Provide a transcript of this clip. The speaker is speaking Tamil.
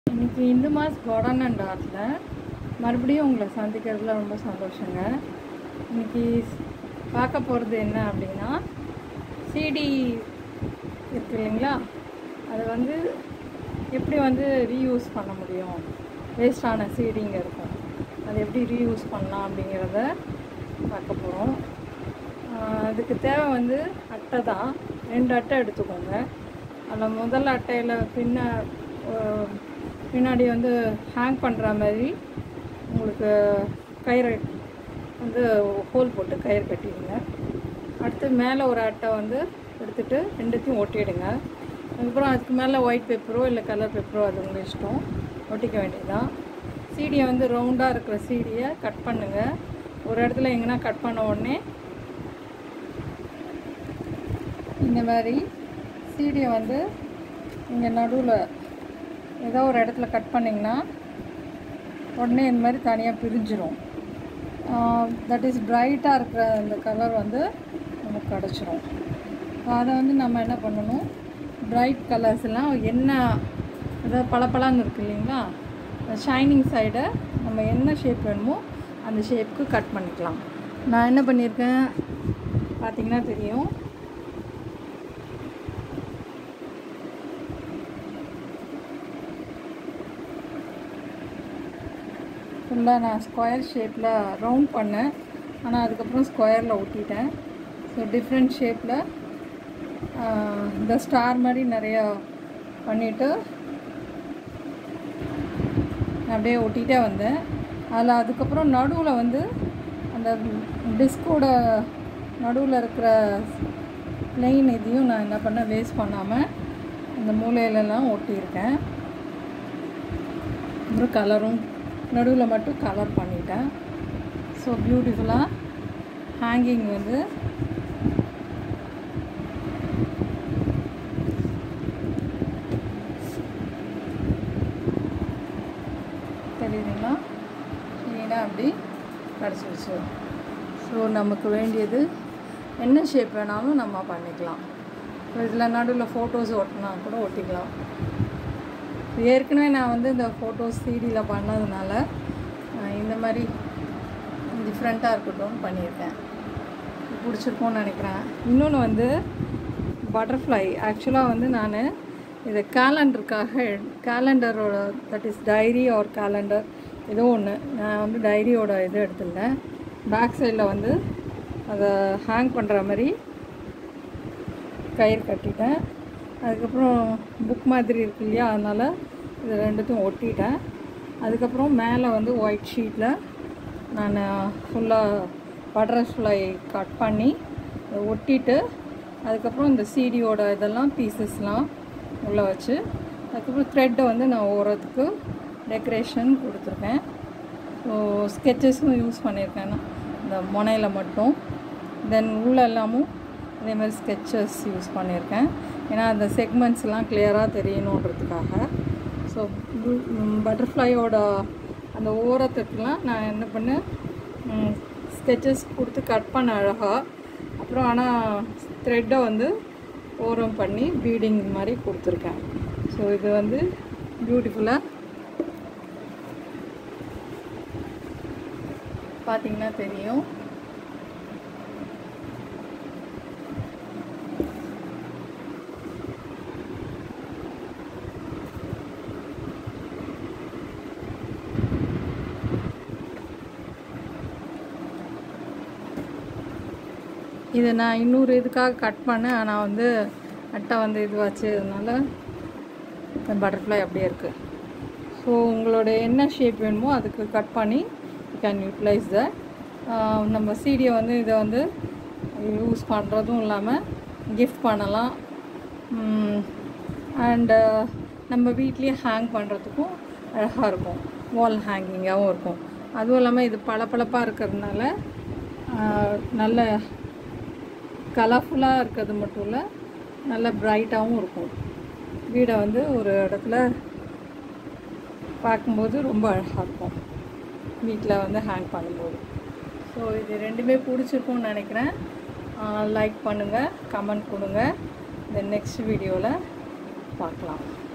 இன்னைக்கு இந்து மாஸ் கார்டன் அண்ட் ஆர்ட்டில் மறுபடியும் உங்களை சந்திக்கிறதுல ரொம்ப சந்தோஷங்க இன்னைக்கு பார்க்க போகிறது என்ன அப்படின்னா சிடி இருக்கு இல்லைங்களா அதை வந்து எப்படி வந்து ரீயூஸ் பண்ண முடியும் வேஸ்டான சீடிங்க இருக்கும் அதை எப்படி ரீயூஸ் பண்ணலாம் அப்படிங்கிறத பார்க்க போகிறோம் அதுக்கு தேவை வந்து அட்டை தான் ரெண்டு அட்டை எடுத்துக்கோங்க அதில் முதல் அட்டையில் பின்ன அஹ், பின்னாடி வந்து ஹேங் பண்ணுற மாதிரி உங்களுக்கு கயிறு வந்து ஹோல் போட்டு கயிறு கட்டிடுங்க அடுத்து மேலே ஒரு அட்டை வந்து எடுத்துட்டு ரெண்டுத்தையும் ஒட்டிடுங்க அதுக்கப்புறம் அதுக்கு மேலே ஒயிட் பேப்பரோ இல்லை கலர் பேப்பரோ அது உங்கள் இஷ்டம் ஒட்டிக்க வேண்டியதுதான் சீடியை வந்து ரவுண்டாக இருக்கிற சீடியை கட் பண்ணுங்கள் ஒரு இடத்துல எங்கன்னா கட் பண்ண உடனே இந்த மாதிரி சீடியை வந்து இங்கே நடுவில் ஏதோ ஒரு இடத்துல கட் பண்ணிங்கன்னா உடனே இந்த மாதிரி தனியாக பிரிஞ்சிரும் தட் இஸ் பிரைட்டாக இருக்கிற அந்த கலர் வந்து நமக்கு கிடச்சிரும் அதை வந்து நம்ம என்ன பண்ணணும் பிரைட் கலர்ஸ் எல்லாம் என்ன அதாவது பளபளன்னு இருக்கு இல்லைங்களா ஷைனிங் சைடை நம்ம என்ன ஷேப் வேணுமோ அந்த ஷேப்புக்கு கட் பண்ணிக்கலாம் நான் என்ன பண்ணியிருக்கேன் பார்த்தீங்கன்னா தெரியும் ஃபுல்லாக நான் ஸ்கொயர் ஷேப்பில் ரவுண்ட் பண்ணேன் ஆனால் அதுக்கப்புறம் ஸ்கொயரில் ஒட்டிட்டேன் ஸோ டிஃப்ரெண்ட் ஷேப்பில் இந்த ஸ்டார் மாதிரி நிறையா பண்ணிவிட்டு அப்படியே ஒட்டிகிட்டே வந்தேன் அதில் அதுக்கப்புறம் நடுவில் வந்து அந்த டிஸ்கோட நடுவில் இருக்கிற பிளெயின் இதையும் நான் என்ன பண்ணேன் வேஸ்ட் பண்ணாமல் அந்த மூலையிலலாம் ஒட்டியிருக்கேன் அப்புறம் கலரும் நடுவில் மட்டும் கலர் பண்ணிட்டேன் ஸோ பியூட்டிஃபுல்லாக ஹேங்கிங் வந்து தெரியுதுங்களா க்ளீனாக அப்படி கிடச்சிருச்சு ஸோ நமக்கு வேண்டியது என்ன ஷேப் வேணாலும் நம்ம பண்ணிக்கலாம் ஸோ இதில் நடுவில் ஃபோட்டோஸ் ஒட்டினா கூட ஒட்டிக்கலாம் ஏற்கனவே நான் வந்து இந்த ஃபோட்டோஸ் சிடியில் பண்ணதுனால அஹ், இந்த மாதிரி டிஃப்ரெண்ட்டாக இருக்கட்டும்னு பண்ணியிருக்கேன் பிடிச்சிருக்கும்னு நினைக்கிறேன் இன்னொன்று வந்து பட்டர்ஃப்ளை ஆக்சுவலாக வந்து நான் இதை கேலண்டருக்காக கேலண்டரோட that is diary or calendar ஏதோ ஒன்று நான் வந்து டைரியோட இது எடுத்திருந்தேன் பேக் சைடில் வந்து அதை ஹேங் பண்ணுற மாதிரி கயிறு கட்டிட்டேன் அதுக்கப்புறம் புக் மாதிரி இருக்கு இல்லையா அதனால் இது ரெண்டுத்தையும் ஒட்டிட்டேன் அதுக்கப்புறம் மேலே வந்து ஒயிட் ஷீட்டில் நான் ஃபுல்லாக பட்டர்ஃப்ளை கட் பண்ணி அதை ஒட்டிட்டு அதுக்கப்புறம் இந்த சீடியோட இதெல்லாம் பீசஸ்லாம் உள்ளே வச்சு அதுக்கப்புறம் த்ரெட்டை வந்து நான் ஓரத்துக்கு டெக்கரேஷன் கொடுத்துருக்கேன் ஸோ ஸ்கெச்சஸும் யூஸ் பண்ணியிருக்கேன் நான் இந்த முனையில் மட்டும் தென் உள்ள எல்லாமும் அதே மாதிரி ஸ்கெச்சஸ் யூஸ் பண்ணியிருக்கேன் ஏன்னா அந்த செக்மெண்ட்ஸ்லாம் கிளியராக தெரியணுன்றதுக்காக ஸோ பட்டர்ஃப்ளையோட அந்த ஓரத்துக்குலாம் நான் என்ன பண்ணேன் ஸ்கெச்சஸ் கொடுத்து கட் பண்ண அழகாக அப்புறம் ஆனால் த்ரெட்டை வந்து ஓரம் பண்ணி பீடிங் மாதிரி கொடுத்துருக்கேன் ஸோ இது வந்து பியூட்டிஃபுல்லாக பார்த்தீங்கன்னா தெரியும் இது நான் இன்னொரு இதுக்காக கட் பண்ணேன் ஆனால் வந்து அட்டை வந்து இதுவாச்சு அதனால பட்டர்ஃப்ளை அப்படியே இருக்குது ஸோ உங்களோட என்ன ஷேப் வேணுமோ அதுக்கு கட் பண்ணி யூ கேன் யூட்டிலைஸ் த நம்ம சீடியை வந்து இதை வந்து யூஸ் பண்ணுறதும் இல்லாமல் கிஃப்ட் பண்ணலாம் அண்டு நம்ம வீட்லேயே ஹேங் பண்ணுறதுக்கும் அழகாக இருக்கும் வால் ஹேங்கிங்காகவும் இருக்கும் அதுவும் இல்லாமல் இது பளபளப்பாக இருக்கிறதுனால ஆஹ், நல்ல கலர்ஃபுல்லாக இருக்கிறது மட்டும் இல்லை நல்ல பிரைட்டாகவும் இருக்கும் வீடை வந்து ஒரு இடத்துல பார்க்கும்போது ரொம்ப அழகாக இருக்கும் வீட்டில் வந்து ஹேங் பண்ணும்போது ஸோ இது ரெண்டுமே பிடிச்சிருக்கும்னு நினைக்கிறேன் லைக் பண்ணுங்கள் கமெண்ட் கொடுங்க இந்த நெக்ஸ்ட் வீடியோவில் பார்க்கலாம்